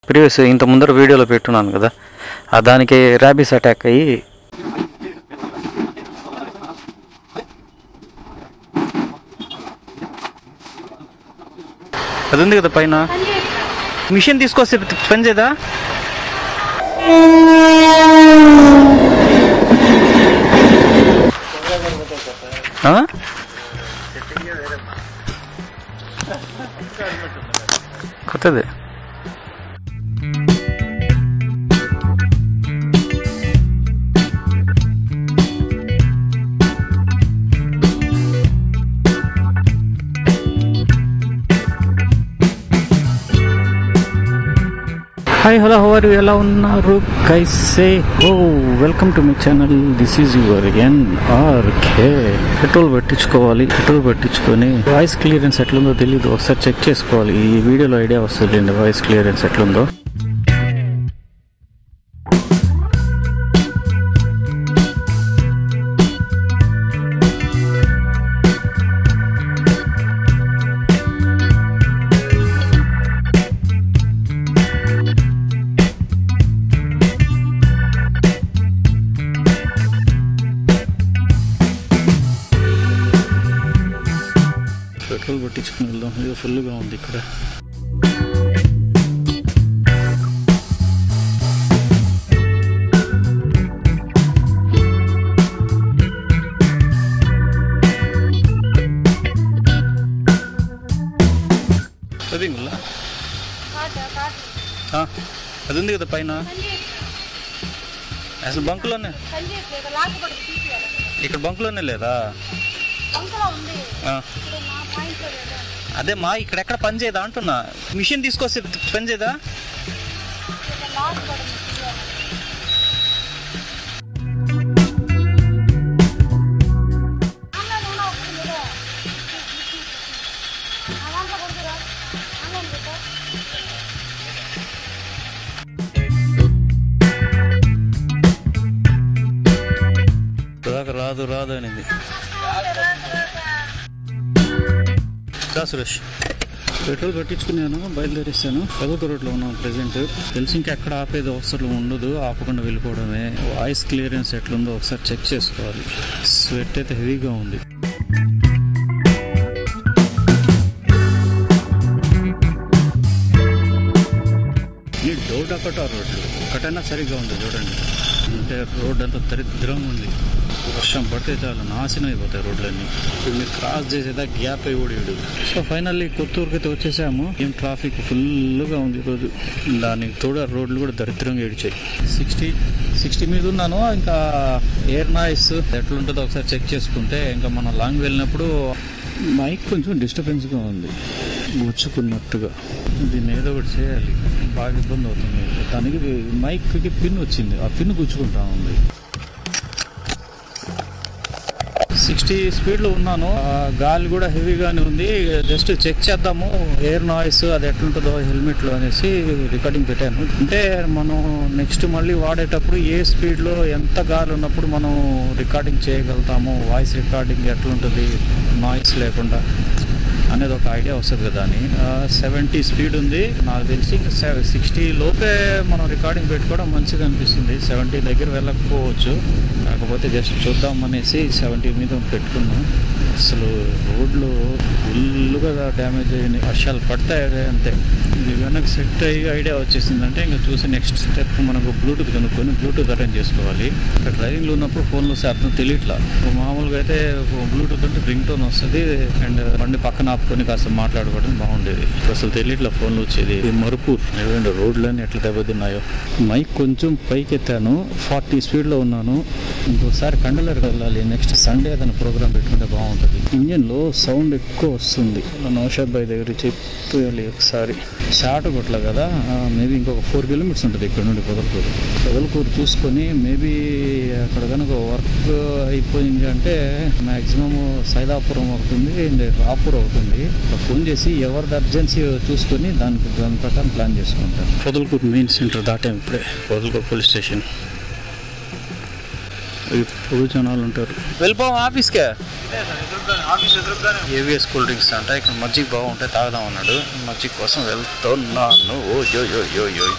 Previous ఇంత ముందర వీడియోలో పెట్టున్నాను కదా ఆ దానికి ర్యాబీస్ అటాక్ అయ్యి అది ఉంది కదా పైన మిషన్ తీసుకొస్తే పని చేయదా ఆ? కొత్తది హాయ్ హలో హవర్ ఎలా ఉన్నారు కైసే హో welcome to my channel this is your N R K petrol పెట్టించుకోవాలి పెట్రోల్ పెట్టించుకొని వాయిస్ క్లియరెన్స్ ఎట్లుందో తెలియదు ఒకసారి చెక్ చేసుకోవాలి ఈ వీడియోలో ఐడియా వస్తుంది వాయిస్ క్లియరెన్స్ ఎట్లుందో పెట్రోల్ పట్టించుకుని వెళ్దాం ఇది ఫుల్గా ఉంది ఇక్కడ అది ఇంగుల్లా? ఆ, అది ఉంది కదా పైన అసలు బంకులోనే ఇక్కడ బంకులోనే లేదా ఆ. అదే మా ఇక్కడ ఎక్కడ పని చేయదా అంటున్నా మిషన్ తీసుకొస్తే పని చేయదా రాక రాదు రాదు అనేది రా సురేష్ పెట్రోల్ పెట్టించుకున్నాను బయలుదేరేస్తాను పెదక రోడ్లో ఉన్నాం ప్రెసెంట్ తెలిసి ఇంకా ఎక్కడ ఆపేది అవసరం ఉండదు ఆపకుండా వెళ్ళిపోవడమే వాయిస్ క్లియరెన్స్ ఎట్లుందో ఒకసారి చెక్ చేసుకోవాలి స్వెట్ అయితే హెవీగా ఉంది ఈ డోర్ డకటా రోడ్లు ఒకటైనా సరిగ్గా ఉంది చూడండి అంటే రోడ్ అంతా దరిద్రంగా ఉంది వర్షం పడితే చాలా నాశనం అయిపోతాయి రోడ్లన్నీ ఇప్పుడు మీరు క్రాస్ చేసేదా గ్యాప్ అయి ఓడిడు సో ఫైనల్లీ కొత్తూరుకి అయితే వచ్చేసాము ఏం ట్రాఫిక్ ఫుల్గా ఉంది ఈరోజు దానికి తోడు ఆ రోడ్లు కూడా దరిద్రంగా ఏడిచాయి సిక్స్టీ సిక్స్టీ మీద ఉన్నాను ఇంకా ఎయిర్ నాయిస్ ఎట్లుంటుందో ఒకసారి చెక్ చేసుకుంటే ఇంకా మనం లాంగ్ వెళ్ళినప్పుడు మైక్ కొంచెం డిస్టర్బెన్స్గా ఉంది గుచ్చుకున్నట్టుగా దీన్ని ఏదో ఒకటి చేయాలి బాగా ఇబ్బంది అవుతుంది దానికి మైక్కి పిన్ వచ్చింది ఆ పిన్ గుచ్చుకుంటా ఉంది సిక్స్టీ స్పీడ్లో ఉన్నాను ఆ గాలి కూడా హెవీగానే ఉంది జస్ట్ చెక్ చేద్దాము ఎయిర్ నాయిస్ అది ఎట్లుంటుందో హెల్మెట్లో అనేసి రికార్డింగ్ పెట్టాను అంటే మనం నెక్స్ట్ మళ్ళీ వాడేటప్పుడు ఏ స్పీడ్లో ఎంత గాలి ఉన్నప్పుడు మనం రికార్డింగ్ చేయగలుగుతాము వాయిస్ రికార్డింగ్ ఎట్లుంటుంది నాయిస్ లేకుండా అనేది ఒక ఐడియా వస్తుంది కదా అని సెవెంటీ స్పీడ్ ఉంది నాకు తెలిసి ఇంకా సిక్స్టీ లోపే మనం రికార్డింగ్ పెట్టుకోవడం మంచిగా అనిపిస్తుంది సెవెంటీ దగ్గర వెళ్ళకపోవచ్చు కాకపోతే జస్ట్ చూద్దాం అనేసి సెవెంటీ మీద పెట్టుకున్నాం అసలు రోడ్లు ఫుల్గా డ్యామేజ్ అయ్యింది వర్షాలు పడతాయి అంతే ఇది వెనక్కి సెట్ అయ్యి ఐడియా వచ్చేసిందంటే ఇంకా చూసి నెక్స్ట్ స్టెప్ మనకు బ్లూటూత్ కనుక్కొని బ్లూటూత్ అరేంజ్ చేసుకోవాలి ఇక్కడ డ్రైవింగ్లో ఉన్నప్పుడు ఫోన్లో అర్థం తెలియట్లా మామూలుగా అయితే బ్లూటూత్ అంటే రింగ్ టోన్ వస్తుంది అండ్ బండి పక్కన ఆపుకొని కాస్త మాట్లాడుకోవడం బాగుండేది అసలు తెలియట్లా ఫోన్లో వచ్చేది ఇది మరుపూర్ ఏమంటే రోడ్లన్నీ ఎట్లా దెబ్బతిన్నాయో మైక్ కొంచెం పైకి ఎత్తాను ఫార్టీ స్పీడ్లో ఉన్నాను ఇంకోసారి కండలర్ వెళ్ళాలి నెక్స్ట్ సండే ఏదైనా ప్రోగ్రామ్ పెట్టుకుంటే బాగుంటుంది ఇంజన్లో సౌండ్ ఎక్కువ వస్తుంది నౌషాద్ బాయ్ దగ్గర చెప్పాలి ఒకసారి షార్ట్ కొట్ల కదా మేబీ ఇంకొక ఫోర్ కిలోమీటర్స్ ఉంటుంది ఇక్కడ నుండి పొదలకూరు పొదలకూరు చూసుకొని మేబీ అక్కడ కనుక వర్క్ అయిపోయింది అంటే మ్యాక్సిమం సైదాపురం అవుతుంది అండ్ రాపూర్ అవుతుంది ఫోన్ చేసి ఎవరిది అర్జెన్సీ చూసుకొని దానికి దాని ప్రకారం ప్లాన్ చేసుకుంటాను పొదలకూరు మెయిన్ సెంటర్ దాటాం ఇప్పుడే పొదలకూరు పోలీస్ స్టేషన్ ఇప్పుడు జనాలు ఉంటారు వెళ్ళిపోం ఆఫీస్కే ఏవిఎస్ కూల్ డ్రింక్స్ అంట ఇక్కడ మజ్జిగ బాగుంటే తాగుదాం అన్నాడు మజ్జిగ కోసం వెళ్తున్నాను ఓ యో యో యో యో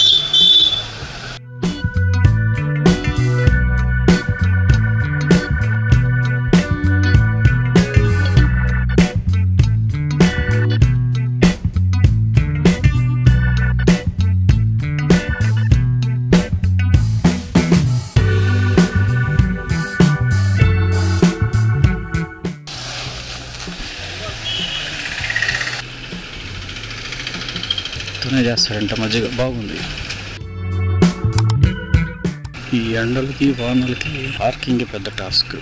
తూనే చేస్తాడంట మజ్జిగ బాగుంది ఈ ఎండలకి వానలకి పార్కింగ్ పెద్ద టాస్క్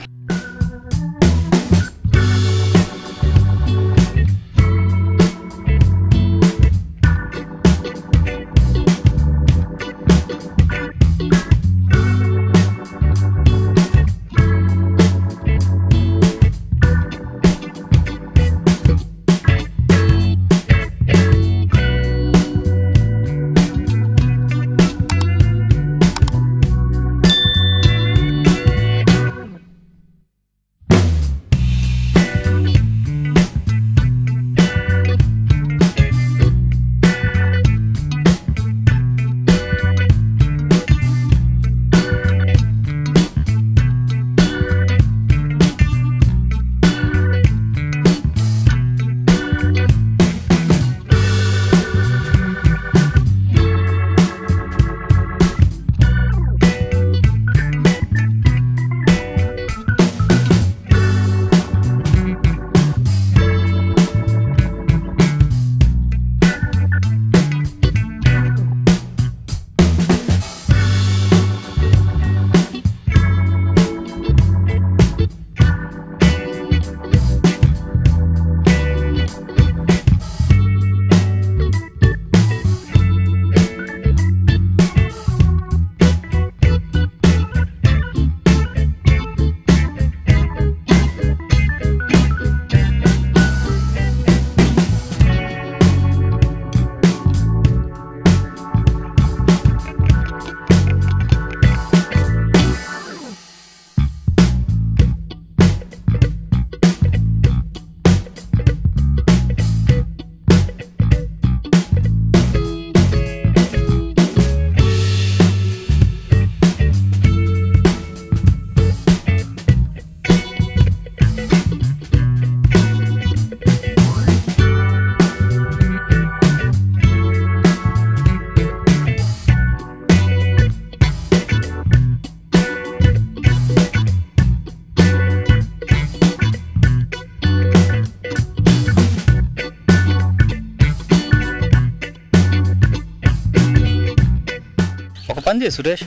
ఒక పని చేయి సురేష్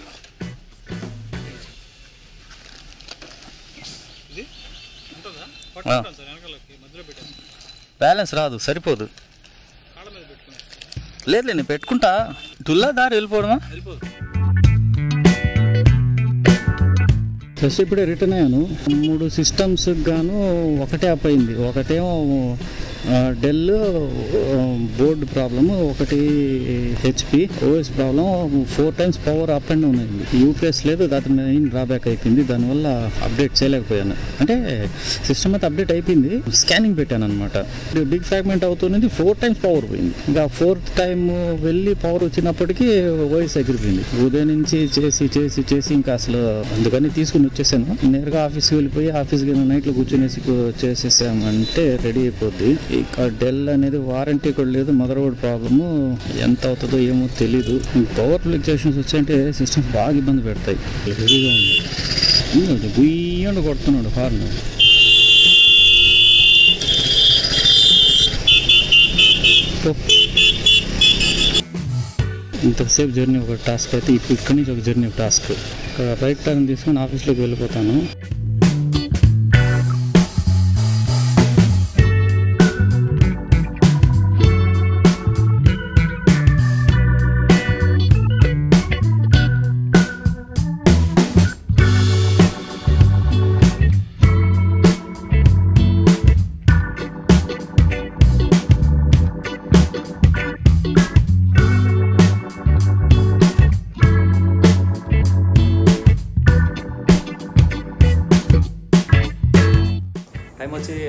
ఆ. బ్యాలెన్స్ రాదు సరిపోదు లేదు నేను పెట్టుకుంటా దుల్లా దారి వెళ్ళిపోవడమా జస్ట్ ఇప్పుడే రిటర్న్ అయ్యాను మూడు సిస్టమ్స్ గాను ఒకటే అప్ అయింది ఒకటేమో డెల్ బోర్డ్ ప్రాబ్లమ్ ఒకటి HP OS problem four times power up and down అయింది యూపీఎస్ లేదు దాని మెయిన్ డ్రాబ్యాక్ అయిపోయింది దానివల్ల అప్డేట్ చేయలేకపోయాను అంటే సిస్టమ్ అయితే అప్డేట్ అయిపోయింది స్కానింగ్ పెట్టాను అనమాట బిగ్ ఫ్రాగ్మెంట్ అవుతున్నది ఫోర్ టైమ్స్ పవర్ పోయింది ఇంకా ఫోర్త్ టైం వెళ్ళి పవర్ వచ్చినప్పటికీ ఓఎస్ ఎగిరిపోయింది ఉదయం నుంచి చేసి చేసి చేసి ఇంకా అసలు అందుకని తీసుకుని వచ్చేసాను నేరుగా ఆఫీస్కి వెళ్ళిపోయి ఆఫీస్కి నైట్లో కూర్చొనేసి చేసేసామంటే రెడీ అయిపోద్ది ఇక డెల్ అనేది వారంటీ కూడా లేదు మదర్ బోర్డ్ ప్రాబ్లము ఎంత అవుతుందో ఏమో తెలీదు పవర్ ఫ్లిక్చుయేషన్స్ వచ్చాయంటే సిస్టమ్ బాగా ఇబ్బంది పెడతాయి హెవీగా ఉంది గుయ్యండు కొడుతున్నాడు హార్న్ ఇంతసేపు జర్నీ ఒక టాస్క్ అయితే ఇప్పుడు ఇక్కడి నుంచి ఒక జర్నీ ఒక టాస్క్ ఇక్కడ రైట్ టర్న్ తీసుకొని ఆఫీస్లోకి వెళ్ళిపోతాను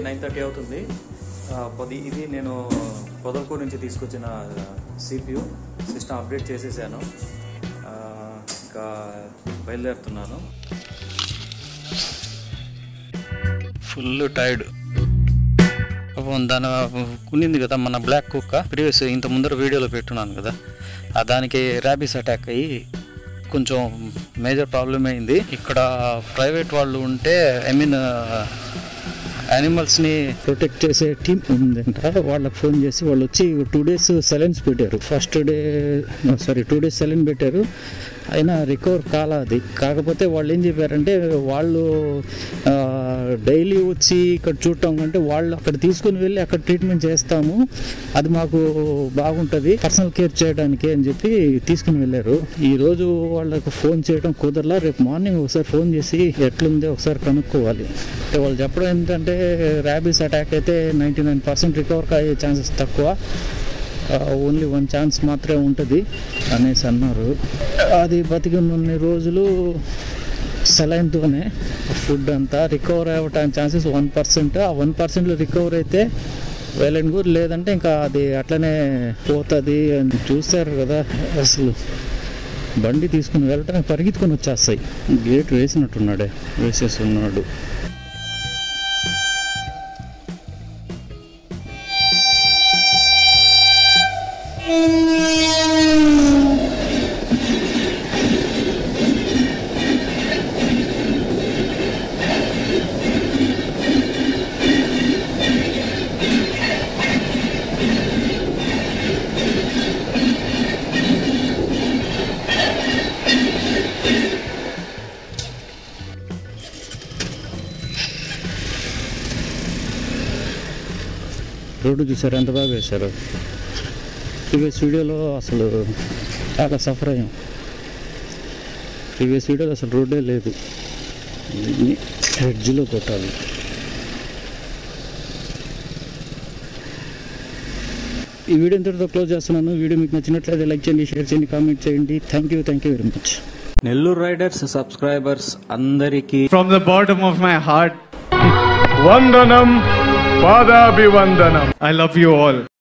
నైన్ థర్టీ అవుతుంది ఆ, పది ఇది నేను పొదలకూరు నుంచి తీసుకొచ్చిన సిపియు సిస్టమ్ అప్డేట్ చేసేసాను ఆ, ఇంకా బయలుదేరుతున్నాను ఫుల్ టైర్డ్ పాపం దాని కునింది కదా మన బ్లాక్ కుక్క ప్రీవియస్ ఇంత ముందర వీడియోలో పెట్టున్నాను కదా ఆ దానికి ర్యాబీస్ అటాక్ అయ్యి కొంచెం మేజర్ ప్రాబ్లం అయింది ఇక్కడ ప్రైవేట్ వాళ్ళు ఉంటే ఐ మీన్ యానిమల్స్ని ప్రొటెక్ట్ చేసే టీం ఉందంట వాళ్ళకి ఫోన్ చేసి వాళ్ళు వచ్చి టూ డేస్ సెలెన్స్ పెట్టారు first day sorry two days saline పెట్టారు అయినా రికవర్ కాల అది కాకపోతే వాళ్ళు ఏం చెప్పారంటే వాళ్ళు డైలీ వచ్చి ఇక్కడ చూడటం కంటే వాళ్ళు అక్కడ తీసుకుని వెళ్ళి అక్కడ ట్రీట్మెంట్ చేస్తాము అది మాకు బాగుంటుంది పర్సనల్ కేర్ చేయడానికి అని చెప్పి తీసుకుని వెళ్ళారు ఈ రోజు వాళ్ళకు ఫోన్ చేయడం కుదరలా రేపు మార్నింగ్ ఒకసారి ఫోన్ చేసి ఎట్లుందో ఒకసారి కనుక్కోవాలి అంటే వాళ్ళు చెప్పడం ఏంటంటే ర్యాబీస్ అటాక్ అయితే నైంటీ నైన్ పర్సెంట్ రికవర్ అయ్యే ఛాన్సెస్ తక్కువ ఓన్లీ వన్ ఛాన్స్ మాత్రమే ఉంటుంది అనేసి అన్నారు అది బతికి ఉన్న రోజులు సెలైన్తోనే ఫుడ్ అంతా రికవర్ అవ్వటానికి ఛాన్సెస్ వన్ పర్సెంట్ ఆ వన్ పర్సెంట్లో రికవర్ అయితే వెల్ అండ్ గుడ్ లేదంటే ఇంకా అది అట్లనే పోతుంది అని చూస్తారు కదా అసలు బండి తీసుకుని వెళ్ళటానికి పరిగెత్తుకొని వచ్చేస్తాయి గేట్ వేసినట్టున్నాడే వేసేసి ఉన్నాడు రోడ్డు చూసారు ఎంత బాగా వేశారు ప్రీవియస్ వీడియోలో అసలు చాలా సఫర్ అయ్యాం ప్రీవియస్ వీడియోలో అసలు రోడ్డే లేదు దీన్ని ఎడ్జ్లో పెట్టాలి ఈ వీడియో ఇంతటితో క్లోజ్ చేస్తున్నాను వీడియో మీకు నచ్చినట్లయితే లైక్ చేయండి షేర్ చేయండి కామెంట్ చేయండి thank you thank you very much Nellore riders subscribers అందరికీ From the bottom of my heart, వందనం పాదాభివందనం I love you all.